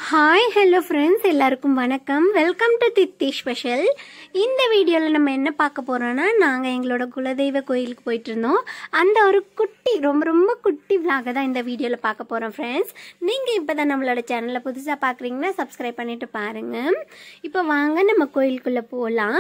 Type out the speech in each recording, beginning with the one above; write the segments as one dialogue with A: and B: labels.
A: hi hello friends எல்லாருக்கும் வணக்கம் welcome to தித்தி special இந்த வீடியோவில் நம்ம என்ன பார்க்க போகிறோன்னா நாங்கள் எங்களோட குலதெய்வ கோயிலுக்கு போயிட்டு இருந்தோம் அந்த ஒரு குட்டி ரொம்ப ரொம்ப குட்டி vlog தான் இந்த வீடியோவில் பார்க்க போகிறோம் ஃப்ரெண்ட்ஸ் நீங்கள் இப்போ தான் நம்மளோட சேனலில் புதுசாக பார்க்குறீங்கன்னா சப்ஸ்கிரைப் பண்ணிட்டு பாருங்கள் இப்போ வாங்க நம்ம கோயிலுக்குள்ளே போகலாம்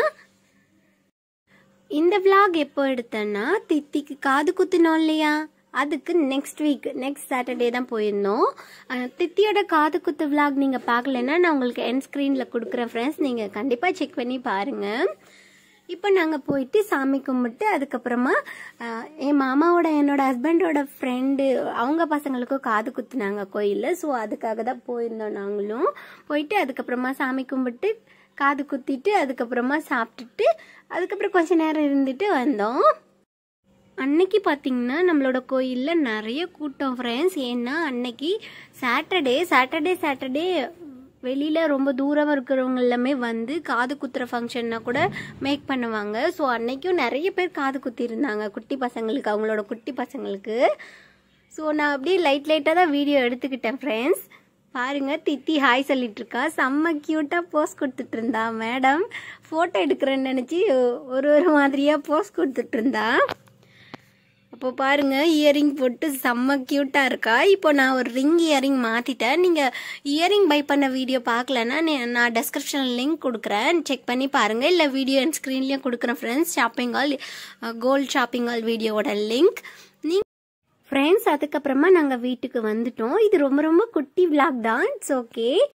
A: இந்த vlog எப்போ எடுத்தேன்னா தித்திக்கு காது குத்தினோம் இல்லையா அதுக்கு நெக்ஸ்ட் வீக் நெக்ஸ்ட் சாட்டர்டே தான் போயிருந்தோம் அஹ் தித்தியோட காது குத்து vlog நீங்கள் பார்க்கலன்னா நான் உங்களுக்கு என் ஸ்க்ரீனில் கொடுக்குறேன் ஃப்ரெண்ட்ஸ் நீங்கள் கண்டிப்பாக செக் பண்ணி பாருங்கள் இப்போ நாங்கள் போயிட்டு சாமி கும்பிட்டு அதுக்கப்புறமா அஹ், என் மாமாவோட என்னோட ஹஸ்பண்டோட ஃப்ரெண்டு அவங்க பசங்களுக்கும் காது குத்துனாங்க கோயிலில் ஸோ அதுக்காக தான் போயிருந்தோம் நாங்களும் போயிட்டு அதுக்கப்புறமா சாமி கும்பிட்டு காது குத்திட்டு அதுக்கப்புறமா சாப்பிட்டுட்டு அதுக்கப்புறம் கொஞ்ச நேரம் இருந்துட்டு வந்தோம் அன்னைக்கு பார்த்தீங்கன்னா நம்மளோட கோயிலில் நிறைய கூட்டம் ஃப்ரெண்ட்ஸ் ஏன்னா அன்னைக்கு சாட்டர்டே சாட்டர்டே சாட்டர்டே வெளியில் ரொம்ப தூரம் இருக்கிறவங்க எல்லாமே வந்து காது குத்துற ஃபங்க்ஷன்னா கூட மேக் பண்ணுவாங்க ஸோ அன்னைக்கும் நிறைய பேர் காது குத்திருந்தாங்க குட்டி பசங்களுக்கு அவங்களோட குட்டி பசங்களுக்கு ஸோ நான் அப்படியே லைட் லைட்டாக தான் வீடியோ எடுத்துக்கிட்டேன் ஃப்ரெண்ட்ஸ் பாருங்க தித்தி ஹாய் சொல்லிட்டு இருக்கா செம்ம க்யூட்டாக போஸ் கொடுத்துட்டு இருந்தா மேடம் ஃபோட்டோ எடுக்கிறேன்னு நினச்சி ஒரு ஒரு மாதிரியாக போஸ் கொடுத்துட்டு இருந்தா அப்போ பாருங்க இயரிங் போட்டு செம்ம க்யூட்டாக இருக்கா இப்போ நான் ஒரு ரிங் இயரிங் மாற்றிட்டேன் நீங்கள் இயரிங் பை பண்ண வீடியோ பார்க்கலன்னா நே- நான் டெஸ்கிரிப்ஷனில் லிங்க் கொடுக்குறேன் செக் பண்ணி பாருங்கள் இல்லை வீடியோ என் ஸ்க்ரீன்லேயும் கொடுக்குறேன் friends shopping haul gold shopping haul வீடியோவோட லிங்க் நீ ஃப்ரெண்ட்ஸ் அதுக்கப்புறமா நாங்கள் வீட்டுக்கு வந்துட்டோம் இது ரொம்ப ரொம்ப குட்டி vlog தான் இட்ஸ் ஓகே